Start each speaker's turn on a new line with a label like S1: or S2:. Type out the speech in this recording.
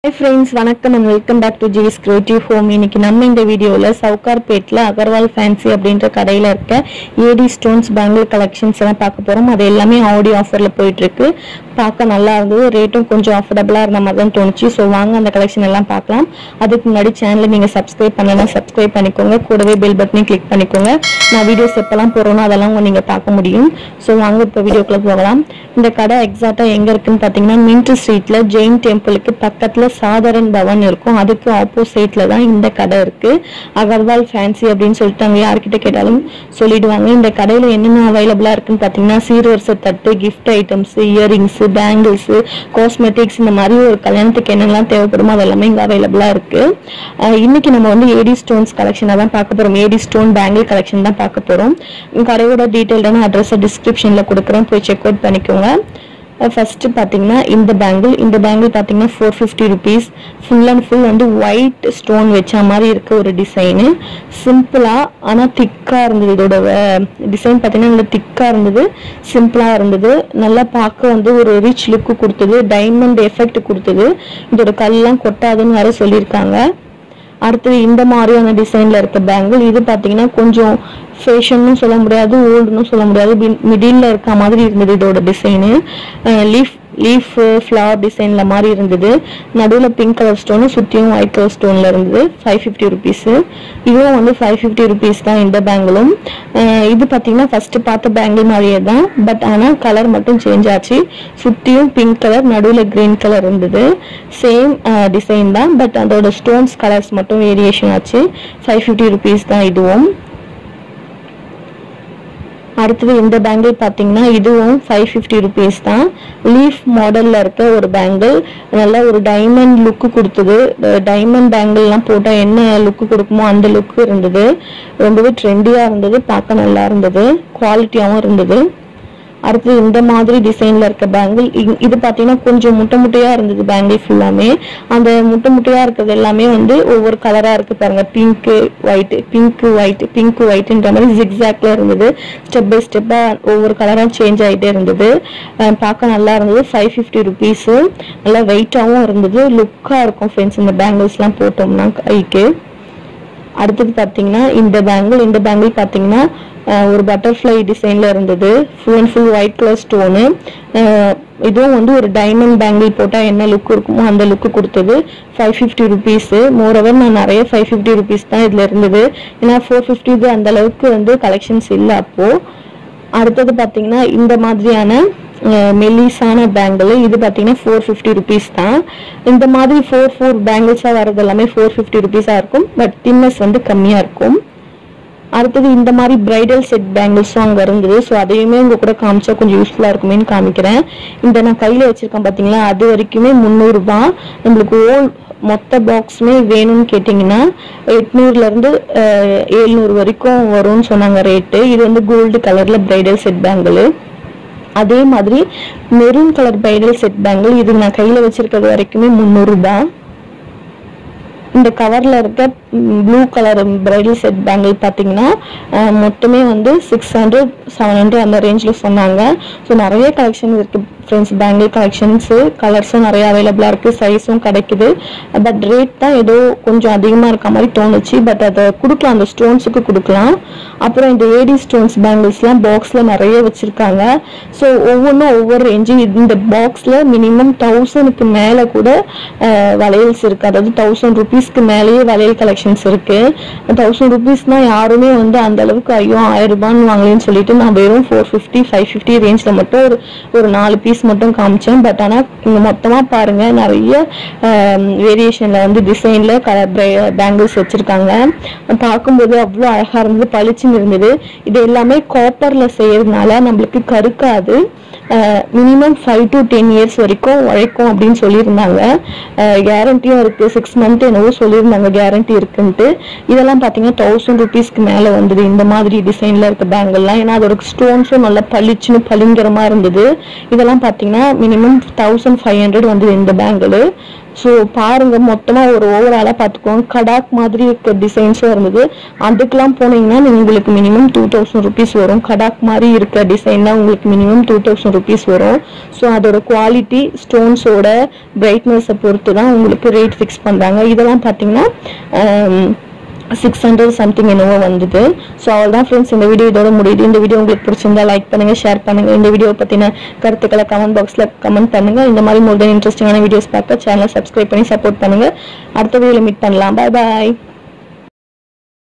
S1: hi friends வணக்கம் and welcome back to GS creative home இன்னைக்கு நம்ம இந்த வீடியோவில் சவுகார்பேட்டில் அகர்வால் ஃபேன்சி அப்படின்ற கடையில் இருக்க ஏடி ஸ்டோன்ஸ் பேங்கிள் கலெக்ஷன்ஸ் எல்லாம் பார்க்க போகிறோம் அது எல்லாமே ஆடியோ ஆஃபரில் போயிட்டுருக்கு பார்க்க நல்லா இருந்தது ரேட்டும் கொஞ்சம் அஃபோர்டபுளாக இருந்த மாதிரி தான் தோணுச்சு ஸோ வாங்க அந்த கலெக்ஷன் எல்லாம் பார்க்கலாம் அதுக்கு முன்னாடி சேனலை நீங்கள் சப்ஸ்கிரைப் பண்ணலாம் சப்ஸ்கிரைப் பண்ணிக்கோங்க கூடவே பெல் பட்டனையும் கிளிக் பண்ணிக்கோங்க நான் வீடியோஸ் எப்போல்லாம் போடுறோனோ அதெல்லாம் நீங்கள் பார்க்க முடியும் ஸோ வாங்க இப்போ வீடியோக்குள்ளே போகலாம் இந்த கடை எக்ஸாக்டாக எங்கே இருக்குன்னு பார்த்தீங்கன்னா மின்ட் ஸ்ட்ரீட்டில் ஜெயின் டெம்பிளுக்கு பக்கத்தில் சாதாரன் பவன் இருக்கும் அதுக்கு ஆப்போசிட்டில் தான் இந்த கடை இருக்குது அகர்வால் ஃபேன்சி அப்படின்னு சொல்லிட்டு அங்கே யார்கிட்ட கேட்டாலும் சொல்லிடுவாங்க இந்த கடையில் என்னென்ன அவைலபிளாக இருக்குன்னு பார்த்தீங்கன்னா சீர்வரிசை தட்டு gift items earrings bangles cosmetics இந்த மாதிரி ஒரு கல்யாணத்துக்கு என்னெல்லாம் தேவைப்படுமோ அது எல்லாமே இங்கே அவைலபிளாக இருக்குது இன்னைக்கு நம்ம வந்து ஏடி ஸ்டோன்ஸ் கலெக்ஷனை தான் பார்க்க போகிறோம் ஏடி ஸ்டோன் பேங்கிள் கலெக்ஷன் தான் பார்க்க போகிறோம் கடையோட டீட்டெயில்டான அட்ரஸை டிஸ்கிரிப்ஷனில் கொடுக்குறேன் போய் செக் அவுட் பண்ணிக்கோங்க ஃபர்ஸ்ட் பார்த்தீங்கன்னா இந்த பேங்கிள் இந்த பேங்கிள் பார்த்தீங்கன்னா four fifty rupees full and full வந்து ஒயிட் ஸ்டோன் வச்ச மாதிரி இருக்க ஒரு டிசைனு சிம்பிளாக ஆனால் திக்காக இருந்தது இதோட டிசைன் பார்த்தீங்கன்னா நல்லா திக்காக இருந்தது சிம்பிளாக இருந்தது நல்லா பார்க்க வந்து ஒரு ரிச் லுக்கு கொடுத்தது டைமண்ட் எஃபெக்ட் கொடுத்தது இதோட கல்லாம் கொட்டாதுன்னு வேற சொல்லியிருக்காங்க அடுத்தது இந்த மாதிரியான டிசைன்ல இருக்க பேங்கிள் இது பார்த்தீங்கன்னா கொஞ்சம் ஃபேஷன்னு சொல்ல முடியாது ஓல்டுன்னு சொல்ல முடியாது மிடில் இருக்க மாதிரி இருந்தது இதோட டிசைனு லீஃப் லீஃப் ஃப்ளவர் டிசைன்ல மாதிரி இருந்தது நடுவில் பிங்க் கலர் ஸ்டோனு சுற்றியும் ஒயிட் கலர் ஸ்டோன்ல இருந்தது ஃபைவ் ஃபிஃப்டி ருபீஸு இதுவும் வந்து ஃபைவ் ஃபிஃப்டி ருபீஸ் தான் இந்த பேங்கிளும் இது பார்த்தீங்கன்னா ஃபர்ஸ்ட் பார்த்த பேங்கிள் மாதிரியே தான் பட் ஆனால் கலர் மட்டும் சேஞ்ச் ஆச்சு சுற்றியும் பிங்க் கலர் நடுவில் கிரீன் கலர் இருந்தது சேம் டிசைன் தான் பட் அதோட ஸ்டோன்ஸ் கலர்ஸ் மட்டும் வேரியேஷன் ஆச்சு ஃபைவ் ஃபிஃப்டி ருபீஸ் தான் இதுவும் அடுத்தது இந்த பேங்கிள் பார்த்தீங்கன்னா இதுவும் ஃபைவ் ஃபிஃப்டி ருபீஸ் தான் லீஃப் மாடலில் இருக்க ஒரு பேங்கிள் நல்ல ஒரு டைமண்ட் லுக்கு கொடுத்தது டைமண்ட் பேங்கிள்லாம் போட்டால் என்ன லுக்கு கொடுக்குமோ அந்த லுக்கு இருந்தது ரொம்பவே ட்ரெண்டியாக இருந்தது பார்க்க நல்லா இருந்தது குவாலிட்டியாகவும் இருந்தது அடுத்து இந்த மாதிரி டிசைன்ல இருக்க பேங்கிள் இது பார்த்தீங்கன்னா கொஞ்சம் முட்டை முட்டையா இருந்தது பேங்கிள் ஃபுல்லாமே அந்த முட்டை முட்டையா இருக்கிறது எல்லாமே வந்து ஒவ்வொரு கலரா இருக்கு பாருங்க pink white pink white pink ஒயிட்ன்ற மாதிரி ஜிக்ஸாக்ல இருந்தது ஸ்டெப் பை ஸ்டெப்பா ஒவ்வொரு கலரா சேஞ்ச் ஆகிட்டே இருந்தது பார்க்க நல்லா இருந்தது ஃபைவ் ஃபிஃப்டி ருபீஸ் நல்லா வெயிட்டாகவும் இருந்தது லுக்கா இருக்கும் ஃப்ரெண்ட்ஸ் இந்த பேங்கிள்ஸ்லாம் போட்டோம்னா கைக்கு அடுத்தது பார்த்தீங்கன்னா இந்த பேங்கிள் இந்த பேங்கிள் பார்த்தீங்கன்னா ஒரு பட்டர்ஃப்ளை டிசைன்ல இருந்தது full and full white colour stone இதுவும் வந்து ஒரு டைமண்ட் பேங்கிள் போட்டால் என்ன லுக் இருக்குமோ அந்த லுக்கு கொடுத்தது ஃபைவ் ஃபிஃப்டி ருபீஸு மோரோவர் நான் நிறைய ஃபைவ் ஃபிஃப்டி ருபீஸ் தான் இதில் இருந்தது ஏன்னா ஃபோர் ஃபிஃப்டிக்கு அந்த அளவுக்கு வந்து கலெக்ஷன்ஸ் இல்லை அப்போது அடுத்தது பார்த்தீங்கன்னா இந்த மாதிரியான மெல்லிஸான பேங்கிள் இது பார்த்தீங்கன்னா ஃபோர் ஃபிஃப்டி ருபீஸ் தான் இந்த மாதிரி ஃபோர் ஃபோர் பேங்கிள்ஸாக வர்றது எல்லாமே ஃபோர் ஃபிஃப்டி ருபீஸாக இருக்கும் பட் தின்னஸ் வந்து கம்மியாக இருக்கும் அடுத்தது இந்த மாதிரி பிரைடல் செட் பேங்கிள்ஸும் அங்கே இருந்தது ஸோ அதையுமே உங்க கூட காமிச்சா கொஞ்சம் யூஸ்ஃபுல்லாக இருக்குமேன்னு காமிக்கிறேன் இந்த நான் கையில் வச்சிருக்கேன் பார்த்தீங்களா அது வரைக்குமே முந்நூறுரூபா நம்மளுக்கு ஓல் மொத்த பாக்ஸுமே வேணும்னு கேட்டிங்கன்னா எட்நூறுலேருந்து ஏழ்நூறு வரைக்கும் வரும்னு சொன்னாங்க ரேட்டு இது வந்து கோல்டு கலரில் பிரைடல் செட் பேங்கிள் அதே மாதிரி maroon colour bridal set bangle இது நான் கையில் வச்சிருக்கிறது வரைக்குமே முந்நூறுரூபா இந்த கவரில் இருக்க blue colour bridal set bangle பார்த்தீங்கன்னா மொத்தமே வந்து சிக்ஸ் ஹண்ட்ரட் செவன் ஹண்ட்ரட் அந்த ரேஞ்சில் சொன்னாங்க ஸோ நிறைய கலெக்ஷன் இருக்குது ஃப்ரெண்ட்ஸ் பேங்கிள் கலெக்ஷன்ஸு கலர்ஸும் நிறைய அவைலபிளாக இருக்குது சைஸும் கிடைக்குது பட் ரேட் தான் ஏதோ கொஞ்சம் அதிகமாக இருக்க மாதிரி தோணுச்சு பட் அதை கொடுக்கலாம் அந்த ஸ்டோன்ஸுக்கு கொடுக்கலாம் அப்புறம் இந்த ஏடி ஸ்டோன்ஸ் பேங்கிள்ஸ்லாம் பாக்ஸில் நிறைய வச்சுருக்காங்க ஸோ ஒவ்வொன்றும் ஒவ்வொரு ரேஞ்சு இந்த பாக்ஸில் மினிமம் தௌசண்ட்க்கு மேலே கூட வளையல்ஸ் இருக்குது அதாவது தௌசண்ட் ருபீஸ்க்கு மேலேயே வளையல் கலெக்ஷன்ஸ் இருக்குது தௌசண்ட் ருபீஸ்னா யாருமே வந்து அந்த அளவுக்கு ஐயோ ஆயிரம் ரூபான்னு வாங்கலன்னு சொல்லிட்டு நான் வெறும் ஃபோர் ஃபிஃப்டி ஃபைவ் ஃபிஃப்டி ரேஞ்சில் மட்டும் ஒரு ஒரு நாலு பீஸ் மட்டும் காமிச்சேன் பட் ஆனால் இங்கே மொத்தமாக பாருங்கள் நிறைய வேரியேஷனில் வந்து டிசைனில் கலர் பேங்கிள்ஸ் வச்சுருக்காங்க பார்க்கும்போது அவ்வளோ அழகாக இருந்தது பளிச்சுன்னு இருந்தது இது எல்லாமே காப்பரில் செய்யறதுனால நம்மளுக்கு கருக்காது minimum five to ten years வரைக்கும் உழைக்கும் அப்படின்னு சொல்லியிருந்தாங்க கேரண்டியும் இருக்குது சிக்ஸ் மந்த் என்னவோ சொல்லியிருந்தாங்க கேரண்டி இருக்குன்ட்டு இதெல்லாம் பார்த்தீங்கன்னா தௌசண்ட் ருபீஸ்க்கு மேலே வந்தது இந்த மாதிரி டிசைனில் இருக்க பேங்கிள்லாம் ஏன்னா அதோட ஸ்டோன்ஸும் நல்லா பளிச்சுன்னு பளிங்கரமாக இருந்தது இதெல்லாம் பார்த்தீங்கன்னா மினிமம் தௌசண்ட் ஃபைவ் ஹண்ட்ரட் வந்தது இந்த பேங்கிள் ஸோ பாருங்க மொத்தமாக ஒரு ஓவராலாக பார்த்துக்கோங்க கடாக் மாதிரி இருக்க டிசைன்ஸும் இருந்தது அதுக்கெல்லாம் போனீங்கன்னா உங்களுக்கு மினிமம் டூ தௌசண்ட் ருபீஸ் வரும் கடாக் மாதிரி இருக்க டிசைன்னா உங்களுக்கு மினிமம் டூ தௌசண்ட் ருபீஸ் வரும் ஸோ அதோட குவாலிட்டி ஸ்டோன்ஸோட பிரைட்னஸை பொறுத்து தான் உங்களுக்கு ரேட் ஃபிக்ஸ் பண்ணுறாங்க இதெல்லாம் பார்த்தீங்கன்னா சிக்ஸ் ஹண்ட்ரட் சம்திங் என்னவோ வந்தது ஸோ அவ்வளோதான் ஃப்ரெண்ட்ஸ் இந்த வீடியோ இதோட முடியுது இந்த வீடியோ உங்களுக்கு பிடிச்சிருந்தா லைக் பண்ணுங்க ஷேர் பண்ணுங்க இந்த வீடியோ பற்றின கருத்துக்களை கமெண்ட் பாக்ஸில் கமெண்ட் பண்ணுங்க இந்த மாதிரி மோர் தென் இன்ட்ரெஸ்டிங்கான வீடியோஸ் பார்க்க சேனலை சப்ஸ்கிரைப் பண்ணி சப்போர்ட் பண்ணுங்க அடுத்த வீடியோவில் மீட் பண்ணலாம் பாய் பாய்